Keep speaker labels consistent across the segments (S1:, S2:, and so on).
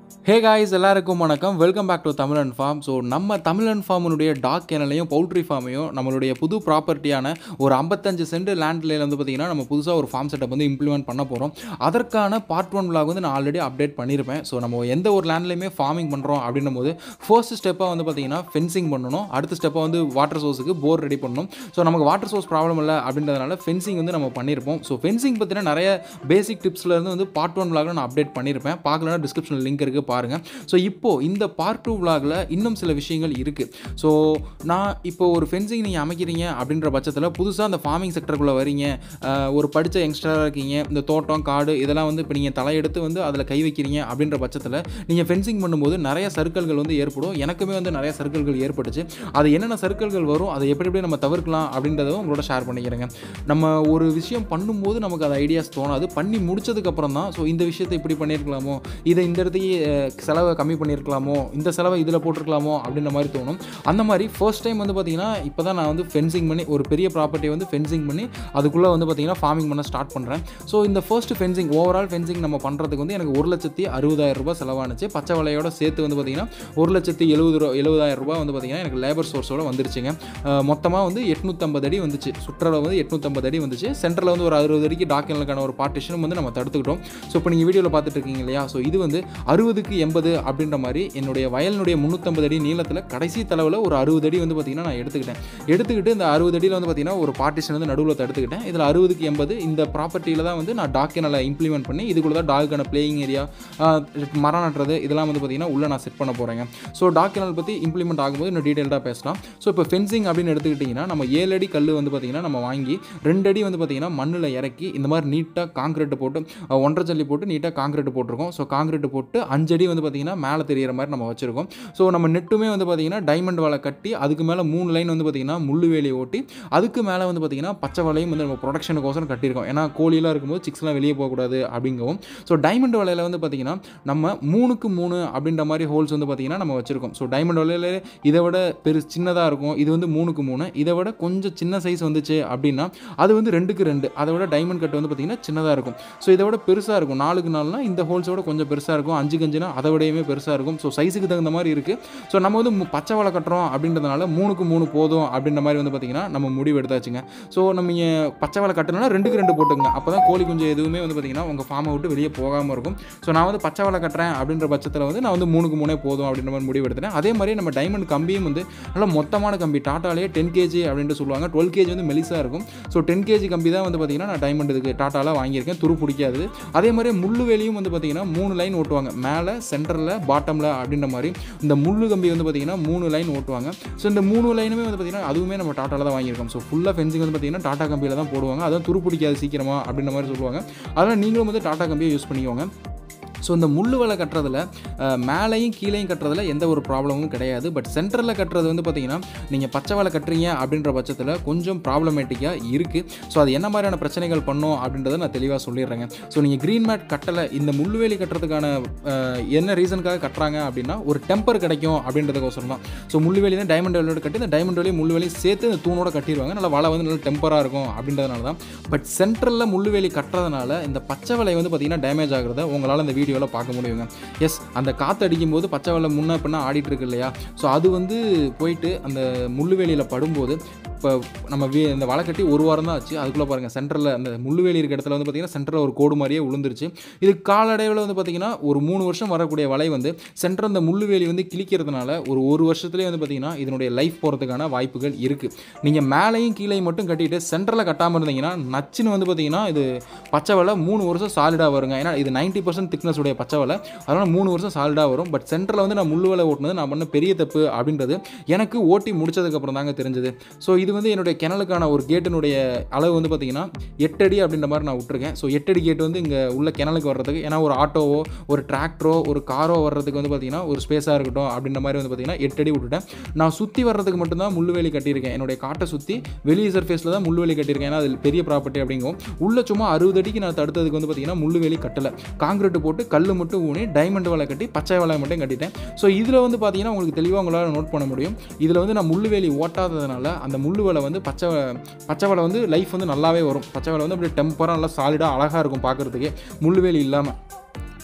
S1: ஹே guys எல்லாருக்கும் வணக்கம் welcome back to Tamizhan farm so நம்ம தமிழன் ஃபார்முடைய டாக் கேனலையும் பவுல்ட்ரி ஃபார்மையும் நம்மளுடைய புது ப்ராப்பர்ட்டியான ஒரு ஐம்பத்தஞ்சு சென்ட் லேண்ட்ல வந்து பார்த்தீங்கன்னா நம்ம புதுசாக ஒரு ஃபார்ம் செட்டப் வந்து இம்ப்ளிமெண்ட் பண்ண போகிறோம் அதற்கான பார்ட் ஒன் vlog வந்து நான் ஆல்ரெடி அப்டேட் பண்ணியிருப்பேன் ஸோ நம்ம எந்த ஒரு லேண்ட்லையுமே ஃபார்மிங் பண்ணுறோம் அப்படின்னும் போது ஃபர்ஸ்ட் ஸ்டெப்பாக வந்து பார்த்தீங்கன்னா ஃபென்சிங் பண்ணணும் அடுத்த ஸ்டெப்பாக வந்து வாட்டர் சோர்ஸுக்கு போர் ரெடி பண்ணணும் ஸோ நமக்கு வாட்டர் சோர்ஸ் ப்ராப்ளம் இல்லை அப்படின்றதுனால ஃபென்சிங் வந்து நம்ம பண்ணியிருப்போம் ஸோ ஃபென்சிங் பற்றின நிறைய பேசிக் டிப்ஸ்லேருந்து வந்து பார்ட் ஒன் vlogல நான் அப்டேட் பண்ணியிருப்பேன் பார்க்கலன்னா டிஸ்கிரிப்ஷனில் லிங்க் இருக்குது பாருங்கள் ஸோ இப்போது இந்த பார்ட் டூ vlogல இன்னும் சில விஷயங்கள் இருக்குது ஸோ நான் இப்போ ஒரு ஃபென்சிங் நீங்கள் அமைக்கிறீங்க அப்படின்ற பட்சத்தில் புதுசாக அந்த ஃபார்மிங் செக்டருக்குள்ளே வரீங்க அஹ், ஒரு படித்த யங்ஸ்டராக இருக்கீங்க இந்த தோட்டம் காடு இதெல்லாம் வந்து இப்போ நீங்கள் தலையெடுத்து வந்து அதில் கை வைக்கிறீங்க அப்படின்ற பட்சத்தில் நீங்கள் ஃபென்சிங் பண்ணும்போது நிறைய சர்க்கிள்கள் வந்து ஏற்படும் எனக்குமே வந்து நிறைய சர்க்கிள்கள் ஏற்பட்டுச்சு அது என்னென்ன சர்க்கிள்கள் வரும் அதை எப்படி எப்படி நம்ம தவிர்க்கலாம் அப்படின்றதும் உங்களோட ஷேர் பண்ணிக்கிறேங்க நம்ம ஒரு விஷயம் பண்ணும்போது நமக்கு அது ஐடியாஸ் தோணாது பண்ணி முடிச்சதுக்கப்புறம் தான் ஸோ இந்த விஷயத்தை இப்படி பண்ணியிருக்கலாமோ இதை இந்த இடத்துக்கு அஹ், செலவை கம்மி பண்ணியிருக்கலாமோ இந்த செலவை இதில் போட்டிருக்கலாமோ அப்படின்ற மாதிரி தோணும் அந்த மாதிரி ஃபர்ஸ்ட் டைம் வந்து பார்த்தீங்கன்னா இப்போ தான் நான் வந்து ஃபென்சிங் பண்ணி ஒரு பெரிய ப்ராப்பர்ட்டி வந்து ஃபென்சிங் பண்ணி அதுக்குள்ளே வந்து பார்த்தீங்கன்னா ஃபார்மிங் பண்ண ஸ்டார்ட் பண்ணுறேன் ஸோ இந்த ஃபர்ஸ்ட் ஃபென்சிங் ஓவரால் ஃபென்சிங் நம்ம பண்ணுறதுக்கு வந்து எனக்கு ஒரு லட்சத்தி அறுபதாயிரம் ரூபாய் செலவானுச்சு பச்சை வலையோட சேர்த்து வந்து பார்த்தீங்கன்னா ஒரு லட்சத்தி எழுபது ரூபா எழுபதாயிரம் ரூபாய் வந்து பார்த்தீங்கன்னா எனக்கு லேபர் சோர்ஸோட வந்துருச்சுங்க மொத்தமாக வந்து எட்நூற்றம்பது அடி வந்துச்சு சுற்றளவு வந்து எட்நூற்றம்பது அடி வந்துச்சு சென்டரில் வந்து ஒரு அறுபது அடிக்கு டாக்கியலுக்கான ஒரு பார்ட்டிஷனும் வந்து நம்ம தடுத்துக்கிட்டோம் ஸோ இப்போ நீங்கள் வீடியோவில் பார்த்துட்டு இருக்கீங்க இல்லையா ஸோ இது வந்து அறுபதுக்கு எண்பது அப்படின்ற மாதிரி என்னுடைய வயலினுடைய முந்நூற்றம்பது அடி நீளத்தில் கடைசி தளவில் ஒரு அறுபது அடி வந்து பார்த்தீங்கன்னா நான் எடுத்துக்கிட்டேன் எடுத்துக்கிட்டு இந்த அறுபது அடியில் வந்து பார்த்தீங்கன்னா ஒரு பார்ட்டிஷன் வந்து நடுவில் தடுத்துக்கிட்டேன் இதில் அறுபதுக்கு எண்பது இந்த ப்ராப்பர்ட்டியில் தான் வந்து நான் டாக்கியனில் இம்ப்ளிமெண்ட் பண்ணி இதுக்குள்ள தான் டாக்கான பிளேயிங் ஏரியா மரம் நட்டுறது இதெல்லாம் வந்து பார்த்தீங்கன்னா உள்ளே நான் செட் பண்ண போகிறேங்க ஸோ டாக்கியனல் பற்றி இம்ப்ளிமெண்ட் ஆகும்போது இன்னும் டீட்டெயில்டாக பேசலாம் ஸோ இப்போ ஃபென்சிங் அப்படின்னு எடுத்துக்கிட்டிங்கன்னா நம்ம ஏழு அடி கல் வந்து பார்த்தீங்கன்னா நம்ம வாங்கி ரெண்டு அடி வந்து பார்த்தீங்கன்னா மண்ணில் இறக்கி இந்த மாதிரி நீட்டாக காங்கிரீட் போட்டு அஹ், ஒன்றரை ஜல்லி போட்டு நீட்டாக காங்கிரீட் போட்டிருக்கோம் ஸோ காங்கிரீட் போட்டு அஞ்சு அடி வந்து பார்த்தீங்கன்னா மேலே தெரியிற மாதிரி நம்ம வச்சுருக்கோம் ஸோ நம்ம நெட்டுமே வந்து பார்த்தீங்கன்னா டைமண்ட் வலை கட்டி அதுக்கு மேலே மூணு லைன் வந்து பார்த்தீங்கன்னா முள்ளு வேலி ஓட்டி அதுக்கு மேலே வந்து பார்த்தீங்கன்னா பச்சை வலையும் வந்து நம்ம ப்ரொடக்ஷனுக்கோசரம் கட்டியிருக்கோம் ஏன்னா கோழிலாம் இருக்கும்போது சிக்ஸ்லாம் வெளியே போகக்கூடாது அப்படிங்கவும் ஸோ டைமண்ட் வலையில் வந்து பார்த்தீங்கன்னா நம்ம மூணுக்கு மூணு அப்படின்ற மாதிரி ஹோல்ஸ் வந்து பார்த்தீங்கன்னா நம்ம வச்சுருக்கோம் ஸோ டைமண்ட் வலையில் இதை விட பெரு சின்னதாக இருக்கும் இது வந்து மூணுக்கு மூணு இதை விட கொஞ்சம் சின்ன சைஸ் வந்துச்சு அப்படின்னா அது வந்து ரெண்டுக்கு ரெண்டு அதை விட டைமண்ட் கட் வந்து பார்த்தீங்கன்னா சின்னதாக இருக்கும் ஸோ இதை விட பெருசாக இருக்கும் நாலுக்கு நாலுனா இந்த ஹோல்ஸோட கொஞ்சம் பெருசாக இருக்கும் அஞ்சு கஞ்சுனா அதை விடையுமே பெருசாக இருக்கும் ஸோ சைஸுக்கு தகுந்த மாதிரி இருக்குது ஸோ நம்ம வந்து மு- பச்சை வலை கட்டுறோம் அப்படின்றதுனால மூணுக்கு மூணு போதும் அப்படின்ற மாதிரி வந்து பார்த்தீங்கன்னா நம்ம முடிவு எடுத்தாச்சுங்க ஸோ நம்ம இங்க பச்சை வலை கட்டணும்னா ரெண்டுக்கு ரெண்டு போட்டுங்க அப்போ தான் கோழி குஞ்சு எதுவுமே வந்து பார்த்தீங்கன்னா உங்கள் ஃபார்மை விட்டு வெளியே போகாமல் இருக்கும் ஸோ நான் வந்து பச்சை வலை கட்டுறேன் அப்படின்ற பட்சத்தில் வந்து நான் வந்து மூணுக்கு மூணே போதும் அப்படின்ற மாதிரி முடிவு எடுத்தேன் அதே மாதிரி நம்ம டைமண்ட் கம்பியும் வந்து நல்லா மொத்தமான கம்பி டாட்டாலே டென் கேஜி அப்படின்ட்டு சொல்லுவாங்க டுவெல் கேஜி வந்து மெலிசாக இருக்கும் ஸோ டென் கேஜி கம்பி தான் வந்து பார்த்தீங்கன்னா நான் டைமண்ட் இதுக்கு டாட்டால வாங்கியிருக்கேன் துரு பிடிக்காது அதே மாதிரி முள்ளு வேலியும் வந்து பார்த்தீங்கன்னா மூணு லைன் ஓட்டுவாங்க மேலே சென்டரில் பாட்டமில் அப்படின்ற மாதிரி இந்த முள்ளு கம்பி வந்து பார்த்தீங்கன்னா மூணு லைன் ஓட்டுவாங்க ஸோ இந்த மூணு லைனுமே வந்து பார்த்தீங்கன்னா அதுவுமே நம்ம டாட்டால தான் வாங்கியிருக்கோம் ஸோ ஃபுல்லாக ஃபென்சிங் வந்து பார்த்தீங்கன்னா டாட்டா கம்பியில் தான் போடுவாங்க அதான் துரு பிடிக்காது சீக்கிரமாக அப்படின்ற மாதிரி சொல்லுவாங்க அதனால் நீங்களும் வந்து டாட்டா கம்பியை யூஸ் பண்ணிக்கோங்க ஸோ இந்த முள்ளு வலை கட்டுறதுல அஹ், மேலேயும் கீழேயும் கட்டுறதுல எந்த ஒரு ப்ராப்ளமும் கிடையாது பட் சென்டரில் கட்டுறது வந்து பார்த்தீங்கன்னா நீங்கள் பச்சை வலை கட்டுறீங்க அப்படின்ற பட்சத்தில் கொஞ்சம் ப்ராப்ளமேட்டிக்காக இருக்குது ஸோ அது என்ன மாதிரியான பிரச்சனைகள் பண்ணும் அப்படின்றத நான் தெளிவாக சொல்லிடுறேங்க ஸோ நீங்கள் க்ரீன் மேட் கட்டலை இந்த முள்ளுவேலி கட்டுறதுக்கான அஹ், என்ன ரீசனுக்காக கட்டுறாங்க அப்படின்னா ஒரு டெம்பர் கிடைக்கும் அப்படின்றதுக்கோசரம் தான் ஸோ முள்ளுவேலி தான் டைமண்ட் வேலியோட கட்டி இந்த டைமண்ட் வேலையும் முள்ளுவேலையும் சேர்த்து இந்த தூணோட கட்டிடுவாங்க நல்லா வலை வந்து நல்லா டெம்பராக இருக்கும் அப்படின்றதுனால தான் பட் சென்ட்ரலில் முள்ளுவேலி கட்டுறதுனால இந்த பச்சை வலை வந்து பார்த்தீங்கன்னா டேமேஜ் ஆகுறத உங்களால் இந்த வீடியோவில் பார்க்க முடியுங்க எஸ் அந்த காற்று அடிக்கும் போது பச்சை வலை முன்ன பின்ன ஆடிட்டு இருக்கு இல்லையா ஸோ அது வந்து போயிட்டு அந்த முள்ளுவேலியில் படும்போது இப்போ நம்ம வீ இந்த வலை கட்டி ஒரு வாரம் தான் ஆச்சு அதுக்குள்ளே பாருங்கள் சென்டரில் அந்த முள்ளுவேலி இருக்க இடத்துல வந்து பார்த்தீங்கன்னா சென்டரில் ஒரு கோடு மாதிரியே விழுந்துருச்சு இது காலடைவில் வந்து பார்த்தீங்கன்னா ஒரு மூணு வருஷம் வரக்கூடிய வலை வந்து சென்டர் அந்த முள்ளுவேலி வந்து கிழிக்கிறதுனால ஒரு ஒரு வருஷத்துலேயே வந்து பார்த்தீங்கன்னா இதனுடைய லைஃப் போகிறதுக்கான வாய்ப்புகள் இருக்குது நீங்கள் மேலேயும் கீழேயும் மட்டும் கட்டிட்டு சென்டரில் கட்டாமல் இருந்தீங்கன்னா நச்சுன்னு வந்து பார்த்தீங்கன்னா இது பச்சை வலை மூணு வருஷம் சாலிடாக வருங்க ஏன்னா இது நைன்ட்டி பர்சன்ட் திக்னஸ் உடைய பச்சை வலை அதனால் மூணு வருஷம் சாலிடாக வரும் பட் சென்டரில் வந்து நான் முள்ளு வலை ஓட்டினது நான் பண்ண பெரிய தப்பு அப்படின்றது எனக்கு ஓட்டி முடிச்சதுக்கப்புறம் தாங்க தெரிஞ்சது ஸோ இது வந்து என்னுடைய கிணலுக்கான ஒரு கேட்டினுடைய அளவு வந்து பார்த்தீங்கன்னா எட்டு அடி அப்படின்ற மாதிரி நான் விட்டுருக்கேன் ஸோ எட்டு அடி கேட் வந்து இங்கே உள்ள கிணலுக்கு வர்றதுக்கு ஏன்னா ஒரு ஆட்டோவோ ஒரு டிராக்டரோ ஒரு காரோ வர்றதுக்கு வந்து பார்த்தீங்கன்னா ஒரு ஸ்பேஸாக இருக்கட்டும் அப்படின்ற மாதிரி வந்து பார்த்தீங்கன்னா எட்டு அடி விட்டுட்டேன் நான் சுற்றி வர்றதுக்கு மட்டும்தான் முள்ளுவேலி கட்டியிருக்கேன் என்னுடைய காட்டை சுற்றி வெளி சர்ஃபேஸில் தான் முள்ளுவேலி கட்டியிருக்கேன் ஏன்னா அது பெரிய ப்ராப்பர்ட்டி அப்படிங்கும் உள்ள சும்மா அறுபது அடிக்கு நான் தடுத்ததுக்கு வந்து பார்த்தீங்கன்னா முள்ளுவேலி கட்டலை காங்கிரீட் போட்டு கல் மட்டும் ஊனி டைமண்ட் வலை கட்டி பச்சை வலை மட்டும் கட்டிட்டேன் ஸோ இதில் வந்து பார்த்தீங்கன்னா உங்களுக்கு தெளிவாக உங்களால் நோட் பண்ண முடியும் இதில் வந்து நான் முள்ளுவேலி ஓட்டாததுனால அந்த முள்ளு வலை வந்து பச்சை பச்சை வலை வந்து லைஃப் வந்து நல்லாவே வரும் பச்சை வலை வந்து அப்படியே டெம்பராக நல்லா சாலிடாக அழகாக இருக்கும் பார்க்குறதுக்கே முள்ளுவேலி இல்லாமல்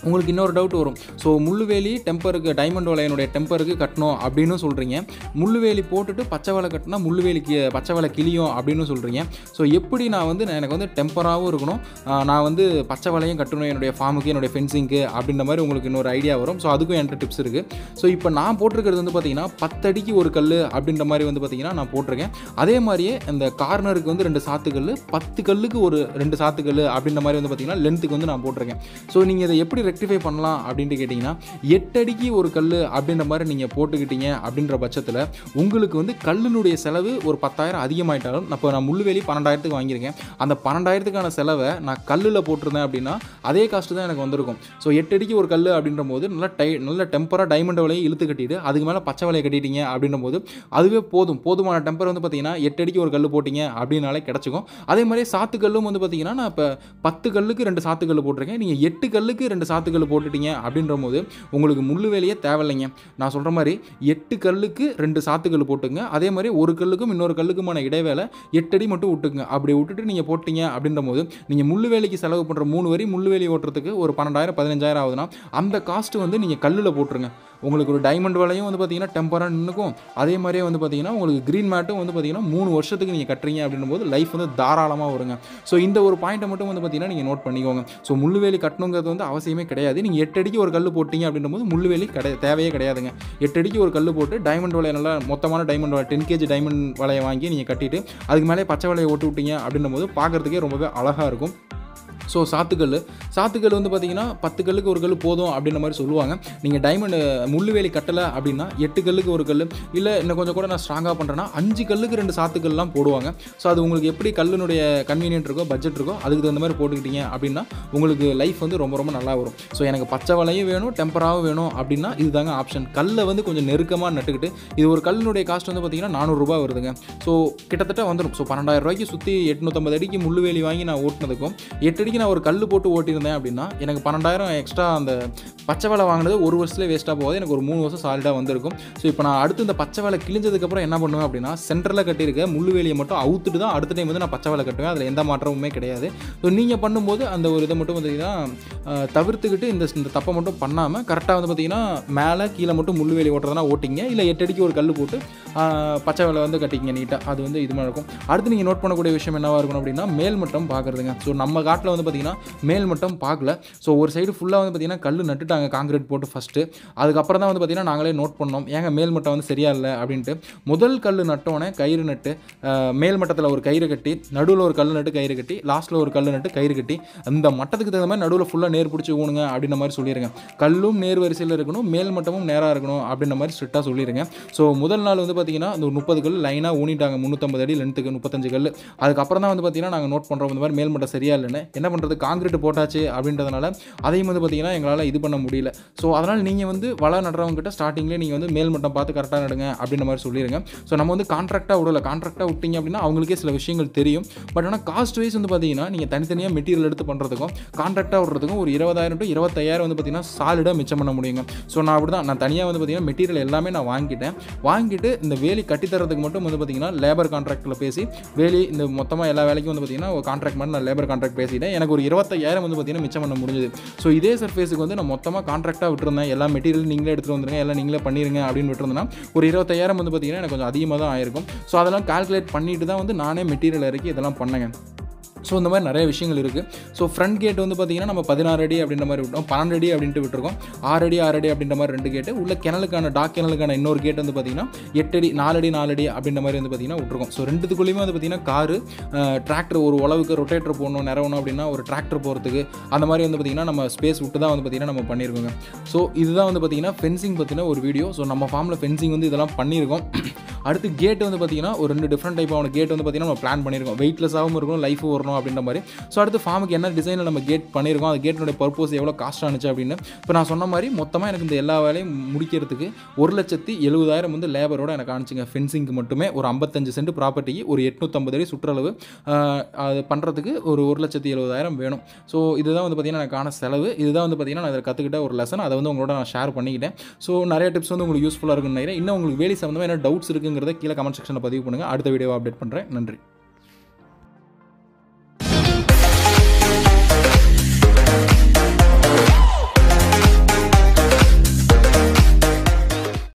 S1: உங்களுக்கு இன்னொரு டவுட் வரும் ஸோ முள்ளுவேலி டெம்பருக்கு டைமண்ட் வலையனுடைய டெம்பருக்கு கட்டணும் அப்படின்னு சொல்கிறீங்க முள்ளுவேலி போட்டுட்டு பச்சை வலை கட்டினா முள்ளுவேலிக்கு பச்சை வலை கிளியும் அப்படின்னு சொல்கிறீங்க ஸோ எப்படி நான் வந்து நான் எனக்கு வந்து டெம்பராகவும் இருக்கணும் ஆஹ் நான் வந்து பச்சை வலையும் கட்டணும் என்னுடைய ஃபார்முக்கு என்னுடைய ஃபென்சிங்க்கு அப்படின்ற மாதிரி உங்களுக்கு இன்னொரு ஐடியா வரும் ஸோ அதுக்கும் என்கிட்ட டிப்ஸ் இருக்குது ஸோ இப்போ நான் போட்டிருக்கிறது வந்து பார்த்தீங்கன்னா பத்தடிக்கு ஒரு கல் அப்படின்ற மாதிரி வந்து பார்த்தீங்கன்னா நான் போட்டிருக்கேன் அதே மாதிரியே இந்த கார்னருக்கு வந்து ரெண்டு சாத்துக்கல் பத்து கல்லுக்கு ஒரு ரெண்டு சாத்துக்கல் அப்படின்ற மாதிரி வந்து பார்த்தீங்கன்னா லென்த்துக்கு வந்து நான் போட்டிருக்கேன் ஸோ நீங்கள் இதை எப்படி ரெக்டிஃபை பண்ணலாம் அப்படின்ட்டு கேட்டிங்கன்னா எட்டு அடிக்கு ஒரு கல் அப்படின்ற மாதிரி நீங்கள் போட்டுக்கிட்டீங்க அப்படின்ற பட்சத்தில் உங்களுக்கு வந்து கல்லினுடைய செலவு ஒரு பத்தாயிரம் அதிகமாயிட்டாலும் இப்போ நான் முள்ளுவேலி பன்னெண்டாயிரத்துக்கு வாங்கியிருக்கேன் அந்த பன்னெண்டாயிரத்துக்கான செலவை நான் கல்லில் போட்டிருந்தேன் அப்படின்னா அதே காஸ்ட்டு தான் எனக்கு வந்திருக்கும் ஸோ எட்டு அடிக்கு ஒரு கல் அப்படின்ற போது நல்லா டை நல்ல டெம்பராக டைமண்ட் வலையை இழுத்து கட்டிட்டு அதுக்கு மேலே பச்சை வலையை கட்டிட்டீங்க அப்படின்ற போது அதுவே போதும் போதுமான டெம்பர் வந்து பார்த்தீங்கன்னா எட்டு அடிக்கு ஒரு கல் போட்டிங்க அப்படின்னாலே கிடச்சிக்கும் அதே மாதிரி சாத்துக்கல்லும் வந்து பார்த்தீங்கன்னா நான் இப்போ பத்து கல்லுக்கு ரெண்டு சாத்துக்கல் போட்டிருக்கேன் நீங்கள் எட்டு கல்லுக்கு ரெண்டு சாத்துக்கல் போட்டுட்டீங்க அப்படின்ற போது உங்களுக்கு முள்ளு வேலையே தேவையில்லைங்க நான் சொல்கிற மாதிரி எட்டு கல்லுக்கு ரெண்டு சாத்துக்கல் போட்டுங்க அதே மாதிரி ஒரு கல்லுக்கும் இன்னொரு கல்லுக்குமான இடைவேளை எட்டு அடி மட்டும் விட்டுங்க அப்படி விட்டுட்டு நீங்கள் போட்டீங்க அப்படின்ற போது நீங்கள் முள்ளு வேலைக்கு செலவு பண்ணுற மூணு வரி முள்ளு வேலி ஓட்டுறதுக்கு ஒரு பன்னெண்டாயிரம் பதினஞ்சாயிரம் ஆகுதுன்னா அந்த காஸ்ட் வந்து நீங்கள் கல்லில் போட்டுருங்க உங்களுக்கு ஒரு டைமண்ட் வலையும் வந்து பார்த்தீங்கன்னா டெம்பராக நின்றுக்கும் அதே மாதிரியே வந்து பார்த்தீங்கன்னா உங்களுக்கு க்ரீன் மேட்டும் வந்து பார்த்தீங்கன்னா மூணு வருஷத்துக்கு நீங்கள் கட்டுறீங்க அப்படின்னும் போது லைஃப் வந்து தாராளமாக வருங்க ஸோ இந்த ஒரு பாயிண்ட்டை மட்டும் வந்து பார்த்தீங்கன்னா நீங்கள் நோட் பண்ணிக்கோங்க ஸோ முள்ளுவேலி கட்டணுங்கிறது வந்து அவசியமே கிடையாது நீங்கள் எட்டு அடிக்கு ஒரு கல் போட்டீங்க அப்படின்னும் போது முள்ளுவேலி கிடையாது தேவையே கிடையாதுங்க எட்டு அடிக்கு ஒரு கல் போட்டு டைமண்ட் வலையை நல்லா மொத்தமான டைமண்ட் வலை டென் கேஜி டைமண்ட் வலையை வாங்கி நீங்கள் கட்டிட்டு அதுக்கு மேலே பச்சை வலையை ஓட்டு விட்டீங்க அப்படின்னும் போது பார்க்குறதுக்கே ரொம்பவே அழகாக இருக்கும் ஸோ சாத்துக்கல் சாத்துக்கல் வந்து பார்த்தீங்கன்னா பத்து கல்லுக்கு ஒரு கல் போதும் அப்படின்ற மாதிரி சொல்லுவாங்க நீங்கள் டைமண்ட் முள்ளுவேலி கட்டலை அப்படின்னா எட்டு கல்லுக்கு ஒரு கல் இல்லை இன்னும் கொஞ்சம் கூட நான் ஸ்ட்ராங்காக பண்ணுறேன்னா அஞ்சு கல்லுக்கு ரெண்டு சாத்துக்கல்லாம் போடுவாங்க ஸோ அது உங்களுக்கு எப்படி கல்லினுடைய கன்வீனியன்ட் இருக்கோ பட்ஜெட் இருக்கோ அதுக்கு தகுந்த மாதிரி போட்டுக்கிட்டீங்க அப்படின்னா உங்களுக்கு லைஃப் வந்து ரொம்ப ரொம்ப நல்லா வரும் ஸோ எனக்கு பச்சை வலையும் வேணும் டெம்பராகவும் வேணும் அப்படின்னா இதுதாங்க ஆப்ஷன் கல்லை வந்து கொஞ்சம் நெருக்கமாக நட்டுக்கிட்டு இது ஒரு கல்லினுடைய காஸ்ட் வந்து பார்த்தீங்கன்னா நானூறுரூபா வருதுங்க ஸோ கிட்டத்தட்ட வந்துடும் ஸோ பன்னெண்டாயிரம் ரூபாய்க்கு சுற்றி எட்நூற்றம்பது அடிக்கு முள்ளுவேலி வாங்கி நான் ஓட்டினதுக்கும் எட்டு அடிக்கு நான் ஒரு கல் போட்டு ஓட்டியிருந்தேன் அப்படின்னா எனக்கு பன்னெண்டாயிரம் எக்ஸ்ட்ரா அந்த பச்சை வேலை வாங்கினது ஒரு வருஷத்துல வேஸ்ட்டாக போகாது எனக்கு ஒரு மூணு வருஷம் சாலிடாக வந்திருக்கும் ஸோ இப்போ நான் அடுத்து இந்த பச்சை வேலை கிழிஞ்சதுக்கப்புறம் என்ன பண்ணுவேன் அப்படின்னா சென்டரில் கட்டியிருக்க முள்ளு வேலியை மட்டும் அவுத்துட்டு தான் அடுத்த டைம் வந்து நான் பச்சை வேலை கட்டுவேன் அதில் எந்த மாற்றமுமே கிடையாது ஸோ நீங்கள் பண்ணும்போது அந்த ஒரு இதை மட்டும் பார்த்தீங்கன்னா அஹ், தவிர்த்துக்கிட்டு இந்த இந்த தப்பை மட்டும் பண்ணாமல் கரெக்டாக வந்து பார்த்தீங்கன்னா மேலே கீழே மட்டும் முள்ளு வேலி ஓட்டுறதுனா ஓட்டிங்க இல்லை எட்டு அடிக்கு ஒரு கல் போட்டு அஹ், பச்சை வேலை வந்து கட்டிங்க நீட்டாக அது வந்து இது மாதிரி இருக்கும் அடுத்து நீங்கள் நோட் பண்ணக்கூடிய விஷயம் என்னவா இருக்கணும் அப்படின்னா மேல் மட்டம் பார்க்குறதுங்க ஸோ நம்ம காட்டில் வந்து பார்த்தீங்கன்னா மேல் மட்டம் பார்க்கல ஸோ ஒரு சைடு ஃபுல்லாக வந்து பார்த்தீங்கன்னா கல் நட்டுட்டாங்க காங்கிரீட் போட்டு ஃபஸ்ட்டு அதுக்கப்புறம் தான் வந்து பார்த்தீங்கன்னா நாங்களே நோட் பண்ணோம் ஏங்க மேல் மட்டம் வந்து சரியா இல்லை அப்படின்ட்டு முதல் கல் நட்டோடனே கயிறு நட்டு அஹ், மேல் மட்டத்தில் ஒரு கயிறு கட்டி நடுவில் ஒரு கல் நட்டு கயிறு கட்டி லாஸ்ட்டில் ஒரு கல் நட்டு கயிறு கட்டி அந்த மட்டத்துக்கு தகுந்த மாதிரி நடுவில் ஃபுல்லாக நேர் பிடிச்சி ஊனுங்க அப்படின்ற மாதிரி சொல்லிடுங்க கல்லும் நேர் வரிசையில் இருக்கணும் மேல் மட்டமும் நேராக இருக்கணும் அப்படின்ற மாதிரி ஸ்ட்ரிக்டாக சொல்லிடுங்க ஸோ முதல் நாள் வந்து பார்த்தீங்கன்னா அந்த ஒரு முப்பது கல் லைனாக ஊனிட்டாங்க முந்நூற்றம்பது அடி லென்த்துக்கு முப்பத்தஞ்சு கல் அதுக்கப்புறம் தான் வந்து பார்த்தீங்கன்னா நாங்கள் நோட் பண்ணுறோம் இந்த மாதிரி மேல் மட்டம் சரியா இல்லைன்னு என்ன பண்ணுறது காங்கிரீட் போட்டாச்சு அப்படின்றதுனால அதையும் வந்து பார்த்தீங்கன்னா எங்களால் இது பண்ண முடியல ஸோ அதனால் நீங்கள் வந்து வலை நடுறவங்க கிட்ட ஸ்டார்டிங்லேயே நீங்கள் வந்து மேல் மட்டம் பார்த்து கரெக்டாக நடுங்க அப்படின்ற மாதிரி சொல்லிடுங்க ஸோ நம்ம வந்து கான்ட்ராக்டாக விடல கான்ட்ராக்டாக விட்டீங்க அப்படின்னா அவங்களுக்கே சில விஷயங்கள் தெரியும் பட் ஆனால் காஸ்ட் வைஸ் வந்து பார்த்தீங்கன்னா நீங்கள் தனித்தனியாக மெட்டீரியல் எடுத்து பண்ணுறதுக்கும் கான்ட்ராக்டாக விடுறதுக்கும் ஒரு இருபதாயிரம் டு இருபத்தாயிரம் வந்து பார்த்தீங்கன்னா சாலிடாக மிச்சம் பண்ண முடியுங்க ஸோ நான் அப்படி தான் நான் தனியாக வந்து பார்த்தீங்கன்னா மெட்டீரியல் எல்லாமே நான் வாங்கிட்டேன் வாங்கிட்டு இந்த வேலி கட்டி தரதுக்கு மட்டும் வந்து பார்த்தீங்கன்னா லேபர் கான்ட்ராக்டில் பேசி வேலி இந்த மொத்தமாக எல்லா வேலைக்கும் வந்து பார்த்தீங்கன்னா ஒரு கான்ட்ராக்ட் மாதிரி நான் லேபர் கான்ட்ராக்ட் பேசிட்டேன் எனக்கு ஒரு இருபத்தாயிரம் வந்து பார்த்தீங்கன்னா மிச்சம் பண்ண முடிஞ்சது ஸோ இதே சர்ஃபேஸுக்கு வந்து நான் மொத்தமாக கான்ட்ராக்டாக விட்டுருந்தேன் எல்லா மெட்டீரியல் நீங்களே எடுத்துகிட்டு வந்துருங்க எல்லாம் நீங்களே பண்ணிருங்க அப்படின்னு விட்டுருந்தேன்னா ஒரு இருபத்தாயிரம் வந்து பார்த்தீங்கன்னா எனக்கு கொஞ்சம் அதிகமாக தான் ஆயிருக்கும் ஸோ அதெல்லாம் கால்குலேட் பண்ணிட்டு தான் வந்து நானே மெட்டீரியல் இறக்கி இதெல்லாம் பண்ணேங்க ஸோ இந்த மாதிரி நிறைய விஷயங்கள் இருக்குது ஸோ ஃப்ரண்ட் கேட் வந்து பார்த்தீங்கன்னா நம்ம பதினாறு அடி அப்படின்ற மாதிரி விட்டோம் பன்னெண்டு அடி அப்படின்ட்டு விட்டுருக்கோம் ஆறு அடி ஆறு அடி அப்படின்ற மாதிரி ரெண்டு கேட்டு உள்ள கிணலுக்கான டாக் கிணலுக்கான இன்னொரு கேட் வந்து பார்த்தீங்கன்னா எட்டு அடி நாலு அடி நாலு அடி அப்படின்ற மாதிரி வந்து பார்த்தீங்கன்னா விட்டுருக்கோம் ஸோ ரெண்டுத்துக்குள்ளேயுமே வந்து பார்த்தீங்கன்னா காரு டிராக்டர் ஒரு உழவுக்கு ரொட்டேட்டர் போடணும் நிறவணும் அப்படின்னா ஒரு டிராக்டர் போகிறதுக்கு அந்த மாதிரி வந்து பார்த்தீங்கன்னா நம்ம ஸ்பேஸ் விட்டு தான் வந்து பார்த்தீங்கன்னா நம்ம பண்ணியிருக்கோங்க ஸோ இதுதான் வந்து பார்த்தீங்கன்னா ஃபென்சிங் பற்றின ஒரு வீடியோ ஸோ நம்ம ஃபார்மில் ஃபென்சிங் வந்து இதெல்லாம் பண்ணியிருக்கோம் அடுத்து கேட் வந்து பார்த்தீங்கன்னா ஒரு ரெண்டு டிஃப்ரெண்ட் டைப்பான கேட் வந்து பார்த்தீங்கன்னா நம்ம பிளான் பண்ணியிருக்கோம் வெயிட்லெஸ்ஸாகவும் இருக்கணும் லைஃப் வரணும் அப்படின்ற மாதிரி ஸோ அடுத்து ஃபார்முக்கு என்ன டிசைனில் நம்ம கேட் பண்ணியிருக்கோம் அந்த கேட்டினுடைய பர்பஸ் எவ்வளோ காஸ்ட் ஆனிச்சு அப்படின்னு இப்போ நான் சொன்ன மாதிரி மொத்தமாக எனக்கு இந்த எல்லா வேலையும் முடிக்கிறதுக்கு ஒரு லட்சத்தி எழுபதாயிரம் வந்து லேபரோட எனக்கு ஆனிச்சுங்க ஃபென்சிங்க்கு மட்டுமே ஒரு ஐம்பத்தஞ்சு சென்ட் ப்ராப்பர்ட்டிக்கு ஒரு எட்நூற்றம்பது அடி சுற்றளவு ஆஹ், அது பண்ணுறதுக்கு ஒரு ஒரு லட்சத்தி எழுபதாயிரம் வேணும் ஸோ இதுதான் வந்து பார்த்தீங்கன்னா எனக்கான செலவு இதுதான் வந்து பார்த்தீங்கன்னா நான் இதில் கற்றுக்கிட்ட ஒரு லெசன் அதை வந்து உங்களோட நான் ஷேர் பண்ணிக்கிட்டேன் ஸோ நிறைய டிப்ஸ் வந்து உங்களுக்கு யூஸ்ஃபுல்லாக இருக்குன்னு நினைக்கிறேன் இன்னும் உங்களுக்கு வேலி சம்மந்தமாக என்ன டவுட்ஸ் இருக்குங்கிறத கீழே கமெண்ட் செக்ஷனில் பதிவு பண்ணுங்கள் அடுத்த வீடியோவை அப்டேட் பண்ணுறேன் நன்றி